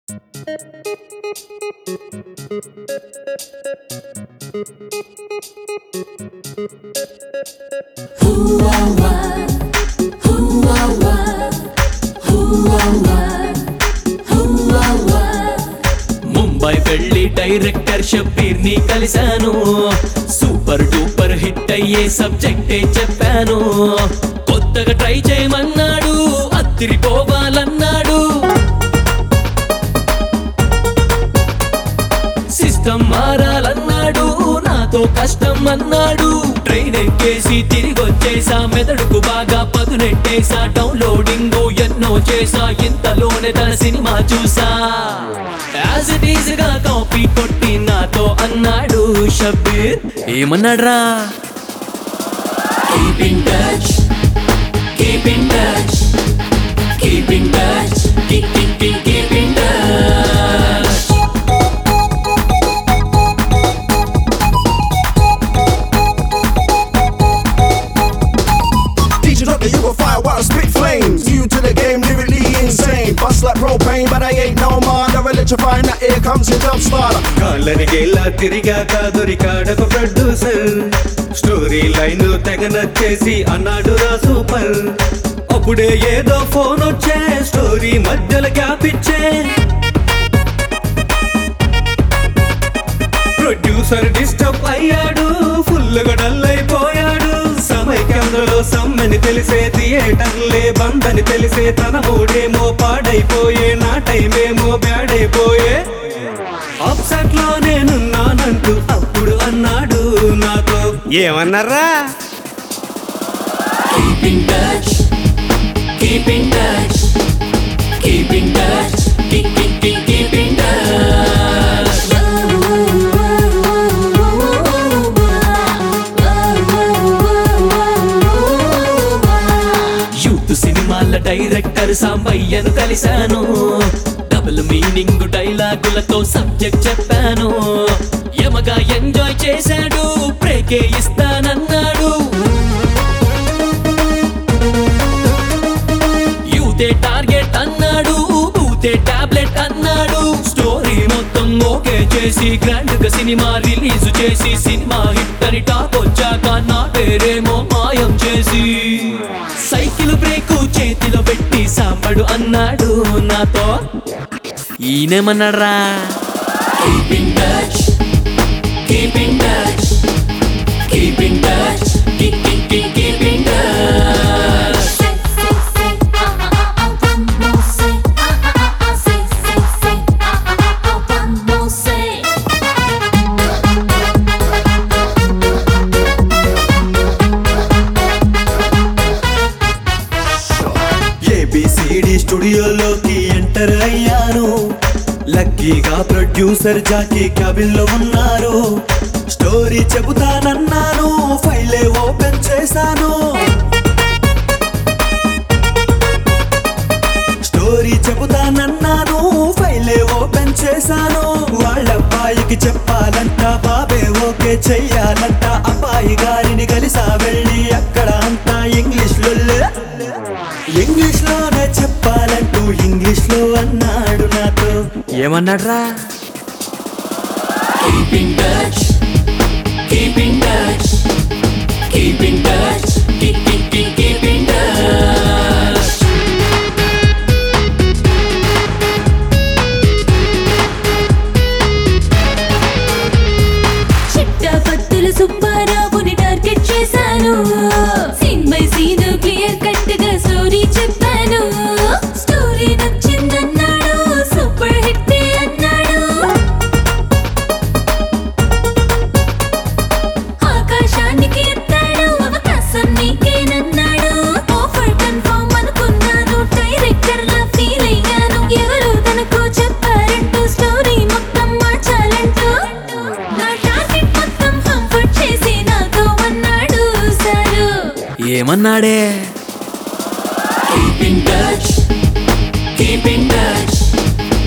ముంబై వెళ్ళి డైరెక్టర్ షబ్బీర్ ని కలిశాను సూపర్ డూపర్ హిట్ అయ్యే సబ్జెక్టే చెప్పాను కొత్తగా ట్రై చేయమన్నాడు అత్తిరిపోవాలన్నాడు సిస్టమ్ మారాలన్నాడు నాతో కష్టం అన్నాడు ట్రైన్ ఎక్కేసి తిరిగి వచ్చేసా మెదడుకు బాగా పదునెట్టేసా డౌన్లోడింగ్ ఎన్నో చేసా ఇంతలోనే తన సినిమా చూసా యాజ్ ఇట్ ఈజ్ గా కాపీ కొట్టి నాతో అన్నాడు షబ్బీర్ ఏమన్నాడ్రా keep in touch keep in touch keep in touch keep keep in touch Teach it up that you gon' fire while I spit flames. New to the game, lyrically insane. Bust like propane, but I ain't no mother. Electrifying that here comes your dub starter. కాళ్ళనిగేలా తిరిగాక దొరికాడొక producer story line తెగ నచ్చేసి అన్నాడు రా super అప్పుడే ఏదో phone వచ్చే స్టోరీ మధ్యలో గ్యాప్ ఇచ్చే ప్రొడ్యూసర్ డిస్టర్బ్ అయ్యాడు ఫుల్ గా డల్ అయిపోయాడు సమైక్యంలో సమ్మని తెలిసే థియేటర్లే బందని తెలిసే తన మూడేమో పాడైపోయే నా టైమేమో బ్యాడ్ అయిపోయే అప్సెట్ లో నేనున్నానంటూ అప్పుడు అన్నాడు నాతో ఏమన్నారా Keep in touch. Keep in touch. Keep in touch. Keep, keep, keep, keep in touch. Youth సినిమాల డైరెక్టర్ సాంబయ్యను కలిశాను డబుల్ మీనింగ్ డైలాగులతో సబ్జెక్ట్ చెప్పాను యమగా ఎంజాయ్ చేశాడు బ్రేకే ఇస్తానన్నాడు యూతే టార్గెట్ అన్నాడు ఊతే టాబ్లెట్ అన్నాడు స్టోరీ మొత్తం ఓకే చేసి గ్రాండ్ గా సినిమా రిలీజ్ చేసి సినిమా హిట్ అని టాప్ వచ్చాక నా పేరేమో మాయం చేసి సైకిల్ బ్రేక్ చేతిలో పెట్టి సాంబడు అన్నాడు నాతో ఈయనేమన్నాడ్రా keep in touch keep in touch keep in touch keep keep keep keep in touch ABCD స్టూడియోలోకి ఎంటర్ అయ్యాను లక్కీగా ప్రొడ్యూసర్ జాకీ క్యాబిన్ లో ఉన్నారు స్టోరీ చెబుతానన్నాను ఫైలే ఓపెన్ చేశాను స్టోరీ చెబుతానన్నాను ఫైలే ఓపెన్ చేశాను వాళ్ళ అబ్బాయికి చెప్పాలంట బాబే ఓకే చెయ్యాలంట అబ్బాయి గారిని కలిసా వెళ్ళి అక్కడ అంతా ఇంగ్లీష్ లో ఇంగ్లీష్ లోనే చెప్పాలంటూ ఇంగ్లీష్ లో అన్నాడు నాతో ఏమన్నాడ్రా keep in touch keep in touch keep in touch keep keep keep keep in touch చిట్టపత్తుల సుబ్బారావుని టార్గెట్ చేశాను scene by scene clear cut గా స్టోరీ చెప్పాను స్టోరీ నచ్చిందన్నాడు సూపర్ హిట్ అన్నాడు ఆకాశానికి ఎత్తాడు అవకాశం నీకేనన్నాడు ఆఫర్ కన్ఫర్మ్ అనుకున్నాను డైరెక్టర్ లా ఫీల్ అయ్యాను ఎవరు తనకు చెప్పారంటూ స్టోరీ మొత్తం మార్చాలంటూ నా టార్గెట్ మొత్తం కంఫర్ట్ చేసి నాతో అన్నాడు సారు ఏమన్నాడే keep in touch keep in touch